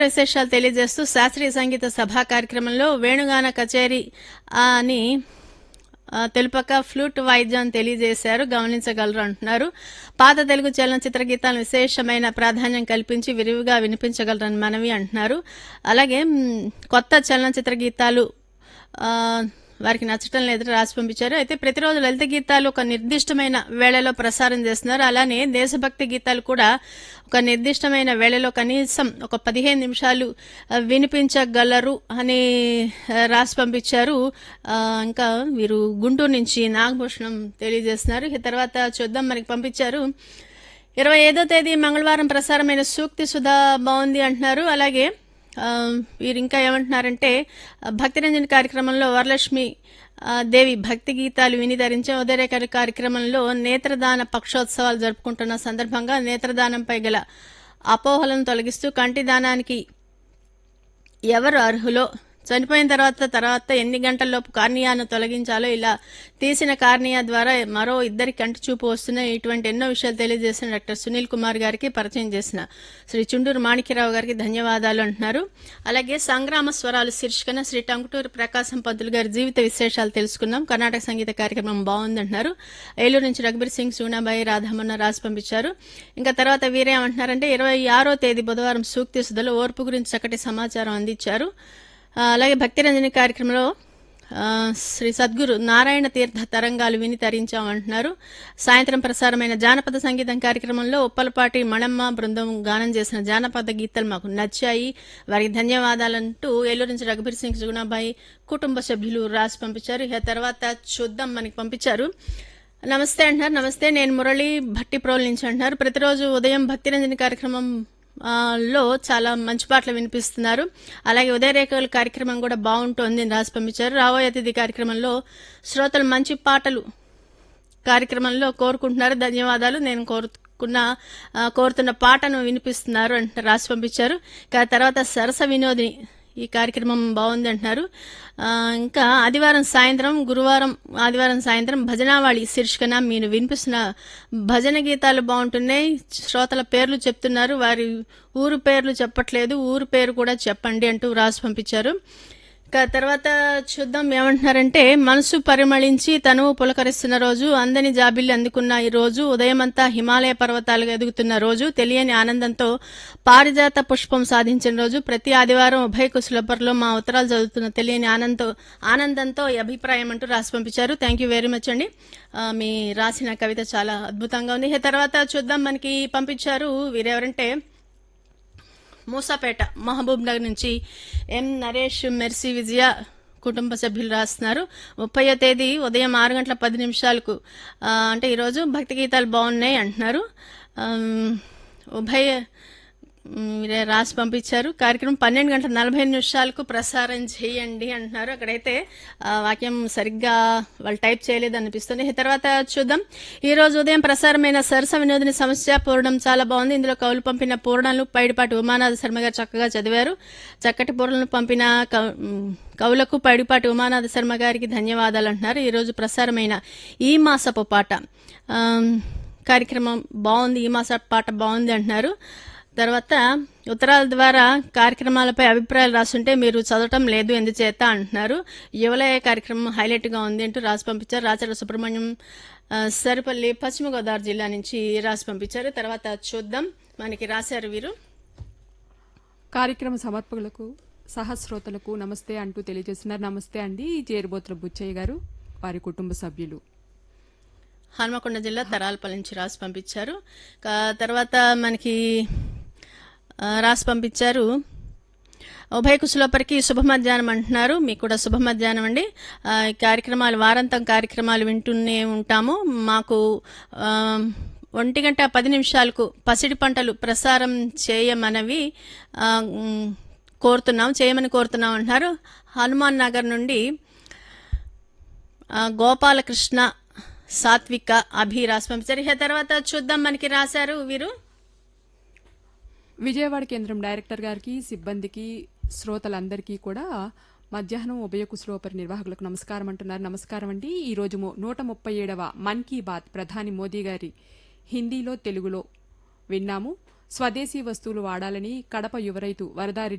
విశేషాలు తెలియజేస్తూ శాస్త్రీయ సంగీత సభా కార్యక్రమంలో వేణుగాన కచేరీ ఆ, అని ఆ, తెలుపక ఫ్లూట్ వాయిద్యం తెలియజేశారు గమనించగలరు అంటున్నారు పాత తెలుగు చలనచిత్ర గీతాలను విశేషమైన ప్రాధాన్యం కల్పించి విరివిగా వినిపించగలరని మనవి అంటున్నారు అలాగే మ్, కొత్త చలనచిత్ర గీతాలు ఆ, వారికి నచ్చటం లేదని రాసి పంపించారు అయితే ప్రతిరోజు లలిత గీతాలు ఒక నిర్దిష్టమైన వేళలో ప్రసారం చేస్తున్నారు అలానే దేశభక్తి గీతాలు కూడా ఒక నిర్దిష్టమైన వేళలో కనీసం ఒక పదిహేను నిమిషాలు ఆ, వినిపించగలరు అని ఆ, రాసి పంపించారు ఆ, ఇంకా వీరు గుంటూరు నుంచి నాగభూషణం తెలియజేస్తున్నారు ఇక తర్వాత చూద్దాం మనకి పంపించారు ఇరవై ఐదో తేదీ మంగళవారం ప్రసారమైన సూక్తి సుధా బాగుంది అంటున్నారు అలాగే ఆ, వీరు ఇంకా ఏమంటున్నారంటే ఆ, భక్తిరంజన్ కార్యక్రమంలో వరలక్ష్మి ఆ, దేవి భక్తి గీతాలు విని ధరించే ఉదయరేఖ కార్యక్రమంలో నేత్రదాన పక్షోత్సవాలు జరుపుకుంటున్న సందర్భంగా నేత్రదానంపై గల అపోహలను తొలగిస్తూ కంటి దానానికి ఎవరు అర్హులో చనిపోయిన తర్వాత తర్వాత ఎన్ని గంటల్లోపు కార్నియాను తొలగించాలో ఇలా తీసిన కార్నియా ద్వారా మరో ఇద్దరి కంటి చూపు వస్తున్న ఇటువంటి ఎన్నో విషయాలు తెలియజేసిన డాక్టర్ సునీల్ కుమార్ గారికి పరిచయం చేసిన శ్రీ చుండూరు మాణిక్యరావు గారికి ధన్యవాదాలు అంటున్నారు అలాగే సంగ్రామ స్వరాలు శీర్షికన శ్రీ టంకుటూరు ప్రకాశం పంతులు గారి జీవిత విశేషాలు తెలుసుకున్నాం కర్ణాటక సంగీత కార్యక్రమం బాగుంది అంటున్నారు ఏలూరు నుంచి రఘుబీర్ సింగ్ సూనాబాయి రాధమన్న రాసి పంపించారు ఇంకా తర్వాత వీరేమంటున్నారంటే ఇరవై ఆరో తేదీ బుధవారం సూక్తి సుధలో ఓర్పు గురించి చక్కటి సమాచారం అందించారు ఆ, అలాగే భక్తిరంజని కార్యక్రమంలో ఆ, శ్రీ సద్గురు నారాయణ తీర్థ తరంగాలు విని తరించామంటున్నారు సాయంత్రం ప్రసారమైన జానపద సంగీతం కార్యక్రమంలో ఉప్పలపాటి మణమ్మ బృందం గానం చేసిన జానపద గీతాలు మాకు నచ్చాయి వారికి ధన్యవాదాలంటూ ఏలూరు నుంచి రఘుబీర్ సింగ్ సుగుణాబాయి కుటుంబ సభ్యులు రాసి పంపించారు ఇక తర్వాత చూద్దాం మనకి పంపించారు నమస్తే అంటున్నారు నమస్తే నేను మురళి భట్టిప్రోల్ నుంచి అంటున్నారు ప్రతిరోజు ఉదయం భక్తిరంజని కార్యక్రమం ఆ, లో చాలా మంచి పాటలు వినిపిస్తున్నారు అలాగే ఉదయరేఖల కార్యక్రమం కూడా బాగుంటుంది అని రాసి పంపించారు రాబోయే అతిథి కార్యక్రమంలో శ్రోతలు మంచి పాటలు కార్యక్రమంలో కోరుకుంటున్నారు ధన్యవాదాలు నేను కోరుకున్న ఆ, కోరుతున్న పాటను వినిపిస్తున్నారు అంటే రాసి పంపించారు ఇక తర్వాత సరస వినోదిని ఈ కార్యక్రమం బాగుంది అంటున్నారు ఆ, ఇంకా ఆదివారం సాయంత్రం గురువారం ఆదివారం సాయంత్రం భజనావాళి శీర్షికన మీరు వినిపిస్తున్న భజన గీతాలు బాగుంటున్నాయి శ్రోతల పేర్లు చెప్తున్నారు వారి ఊరు పేర్లు చెప్పట్లేదు ఊరు పేరు కూడా చెప్పండి అంటూ రాసి పంపించారు ఇక తర్వాత చూద్దాం ఏమంటున్నారంటే మనసు పరిమళించి తనువు పులకరిస్తున్న రోజు అందని జాబిల్లి అందుకున్న ఈ రోజు ఉదయమంతా హిమాలయ పర్వతాలుగా ఎదుగుతున్న రోజు తెలియని ఆనందంతో పారిజాత పుష్పం సాధించిన రోజు ప్రతి ఆదివారం ఉభయ కుశలపర్లో మా ఉత్తరాలు చదువుతున్న తెలియని ఆనందంతో ఆనందంతో ఈ అభిప్రాయం అంటూ రాసి పంపించారు థ్యాంక్ యూ వెరీ మచ్ అండి ఆ, మీ రాసిన కవిత చాలా అద్భుతంగా ఉంది ఇక తర్వాత చూద్దాం మనకి పంపించారు వీరెవరంటే మూసాపేట మహబూబ్ నగర్ నుంచి ఎం నరేష్ మెర్సీ విజయ కుటుంబ సభ్యులు రాస్తున్నారు ముప్పయో తేదీ ఉదయం ఆరు గంటల పది నిమిషాలకు ఆ, అంటే ఈరోజు భక్తి గీతాలు బాగున్నాయి అంటున్నారు ఆమ్, ఉభయ ఉమ్, మీరే రాసి పంపించారు కార్యక్రమం పన్నెండు గంటల నలభై నిమిషాలకు ప్రసారం చేయండి అంటున్నారు అక్కడైతే ఆ, వాక్యం సరిగ్గా వాళ్ళు టైప్ చేయలేదు అనిపిస్తుంది ఈ తర్వాత చూద్దాం ఈ రోజు ఉదయం ప్రసారమైన సరస వినోదిని సమస్య పూర్ణం చాలా బాగుంది ఇందులో కవులు పంపిన పూర్ణాలు పైడిపాటి ఉమానాథ శర్మ గారు చక్కగా చదివారు చక్కటి పూర్ణలను పంపిన కవు- ఉమ్, కవులకు పైడిపాటి ఉమానాథ శర్మ గారికి ధన్యవాదాలు అంటున్నారు ఈ రోజు ప్రసారమైన ఈ మాసపు పాట ఆమ్, కార్యక్రమం బాగుంది ఈ మాస పాట బాగుంది అంటున్నారు తర్వాత ఉత్తరాల ద్వారా కార్యక్రమాలపై అభిప్రాయాలు రాస్తుంటే మీరు చదవటం లేదు ఎందుచేత అంటున్నారు యువలయ కార్యక్రమం హైలైట్ గా ఉంది అంటూ రాసి పంపించారు రాచర సుబ్రహ్మణ్యం ఆ, సరిపల్లి పశ్చిమ గోదావరి జిల్లా నుంచి రాసి పంపించారు తర్వాత చూద్దాం మనకి రాశారు వీరు కార్యక్రమ సమర్పకులకు సహస్రోతలకు నమస్తే అంటూ తెలియజేస్తున్నారు నమస్తే అండి జేరుబోతుల బుచ్చయ్య గారు వారి కుటుంబ సభ్యులు హనుమకొండ జిల్లా తరాలపల్లి నుంచి రాసి పంపించారు కా- తర్వాత మనకి ఆ, రాసి పంపించారు ఉభయ కుశలోపరికి శుభ మధ్యాహ్నం అంటున్నారు మీకు కూడా శుభ మధ్యాహ్నం అండి ఆ, ఈ కార్యక్రమాలు వారాంతం కార్యక్రమాలు వింటూనే ఉంటాము మాకు ఆ, ఒంటి గంట పది నిమిషాలకు పసిడి పంటలు ప్రసారం చేయమనవి ఆ, ఉమ్, కోరుతున్నాం చేయమని కోరుతున్నాం అంటున్నారు హనుమాన్ నగర్ నుండి ఆ, గోపాలకృష్ణ సాత్విక అభి రాసి పంపించారు ఇక తర్వాత చూద్దాం మనకి రాశారు వీరు విజయవాడ కేంద్రం డైరెక్టర్ గారికి సిబ్బందికి శ్రోతలందరికీ కూడా మధ్యాహ్నం ఉభయ కుశలోపరి నిర్వాహకులకు నమస్కారం అంటున్నారు నమస్కారం అండి ఈ రోజు ము- నూట ముప్పై ఏడవ మన్ కీ బాత్ ప్రధాని మోదీ గారి హిందీలో తెలుగులో విన్నాము స్వదేశీ వస్తువులు వాడాలని కడప యువరైతు వరదారి